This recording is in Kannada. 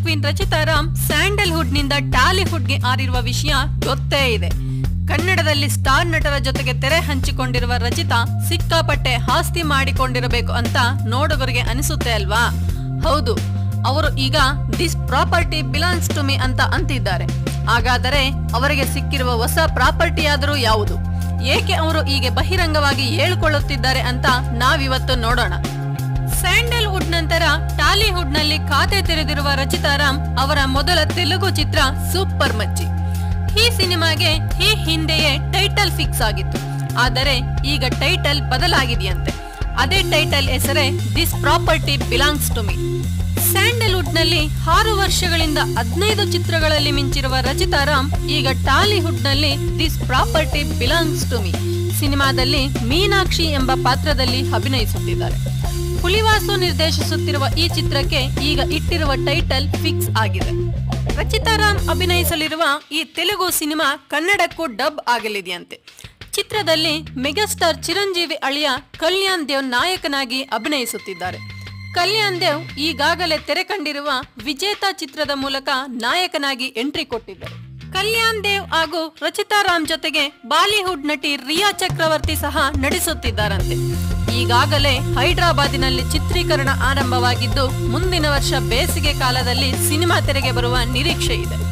ಕ್ವೀನ್ ರಚಿತಾ ರಾಮ್ ಸ್ಯಾಂಡಲ್ವುಡ್ ನಿಂದ ಟಾಲಿವುಡ್ಗೆ ಆರಿರುವ ವಿಷಯ ಗೊತ್ತೇ ಇದೆ ಕನ್ನಡದಲ್ಲಿ ಸ್ಟಾರ್ ನಟರ ಜೊತೆಗೆ ತೆರೆ ಹಂಚಿಕೊಂಡಿರುವ ರಚಿತಾ ಸಿಕ್ಕಾಪಟ್ಟೆ ಆಸ್ತಿ ಮಾಡಿಕೊಂಡಿರಬೇಕು ಅಂತ ನೋಡುಗರಿಗೆ ಅನಿಸುತ್ತೆ ಅಲ್ವಾ ಹೌದು ಅವರು ಈಗ this property belongs to me ಅಂತ ಅಂತಿದ್ದಾರೆ ಹಾಗಾದರೆ ಅವರಿಗೆ ಸಿಕ್ಕಿರುವ ಹೊಸ ಪ್ರಾಪರ್ಟಿ ಆದರೂ ಯಾವುದು ಏಕೆ ಅವರು ಹೀಗೆ ಬಹಿರಂಗವಾಗಿ ಹೇಳಿಕೊಳ್ಳುತ್ತಿದ್ದಾರೆ ಅಂತ ನಾವಿವತ್ತು ನೋಡೋಣ ಸ್ಯಾಂಡಲ್ವುಡ್ ನಂತರ ಟಾಲಿವುಡ್ ನಲ್ಲಿ ಖಾತೆ ತೆರೆದಿರುವ ರಚಿತಾ ರಾಮ್ ಅವರ ಮೊದಲ ತೆಲುಗು ಚಿತ್ರ ಸೂಪರ್ ಮಚ್ಚಿ ಈ ಸಿನಿಮಾಗೆ ಈ ಹಿಂದೆಯೇ ಟೈಟಲ್ ಫಿಕ್ಸ್ ಆಗಿತ್ತು ಆದರೆ ಈಗ ಟೈಟಲ್ ಬದಲಾಗಿದೆಯಂತೆ ಅದೇ ಟೈಟಲ್ ಹೆಸರೇ this property belongs to me Sandalwood ನಲ್ಲಿ ಆರು ವರ್ಷಗಳಿಂದ ಹದಿನೈದು ಚಿತ್ರಗಳಲ್ಲಿ ಮಿಂಚಿರುವ ರಚಿತಾ ರಾಮ್ ಈಗ ಟಾಲಿವುಡ್ ನಲ್ಲಿ this property belongs to me ಸಿನಿಮಾದಲ್ಲಿ ಮೀನಾಕ್ಷಿ ಎಂಬ ಪಾತ್ರದಲ್ಲಿ ಅಭಿನಯಿಸುತ್ತಿದ್ದಾರೆ ಹುಲಿವಾಸು ನಿರ್ದೇಶಿಸುತ್ತಿರುವ ಈ ಚಿತ್ರಕ್ಕೆ ಈಗ ಇಟ್ಟಿರುವ ಟೈಟಲ್ ಫಿಕ್ಸ್ ಆಗಿದೆ ರಚಿತಾ ರಾಮ್ ಅಭಿನಯಿಸಲಿರುವ ಈ ತೆಲುಗು ಸಿನಿಮಾ ಕನ್ನಡಕ್ಕೂ ಡಬ್ ಆಗಲಿದೆಯಂತೆ ಚಿತ್ರದಲ್ಲಿ ಮೆಗಾಸ್ಟಾರ್ ಚಿರಂಜೀವಿ ಅಳಿಯ ಕಲ್ಯಾಣ್ ದೇವ್ ನಾಯಕನಾಗಿ ಅಭಿನಯಿಸುತ್ತಿದ್ದಾರೆ ಕಲ್ಯಾಣ್ ದೇವ್ ಈಗಾಗಲೇ ತೆರೆ ಕಂಡಿರುವ ವಿಜೇತ ಚಿತ್ರದ ಮೂಲಕ ನಾಯಕನಾಗಿ ಎಂಟ್ರಿ ಕೊಟ್ಟಿದ್ದರು ಕಲ್ಯಾಣ್ ದೇವ್ ಹಾಗೂ ರಚಿತಾ ರಾಮ್ ಜೊತೆಗೆ ಬಾಲಿವುಡ್ ನಟಿ ರಿಯಾ ಚಕ್ರವರ್ತಿ ಸಹ ನಟಿಸುತ್ತಿದ್ದಾರಂತೆ ಈಗಾಗಲೇ ಹೈದರಾಬಾದಿನಲ್ಲಿ ಚಿತ್ರೀಕರಣ ಆರಂಭವಾಗಿದ್ದು ಮುಂದಿನ ವರ್ಷ ಬೇಸಿಗೆ ಕಾಲದಲ್ಲಿ ಸಿನಿಮಾ ತೆರೆಗೆ ಬರುವ ನಿರೀಕ್ಷೆ ಇದೆ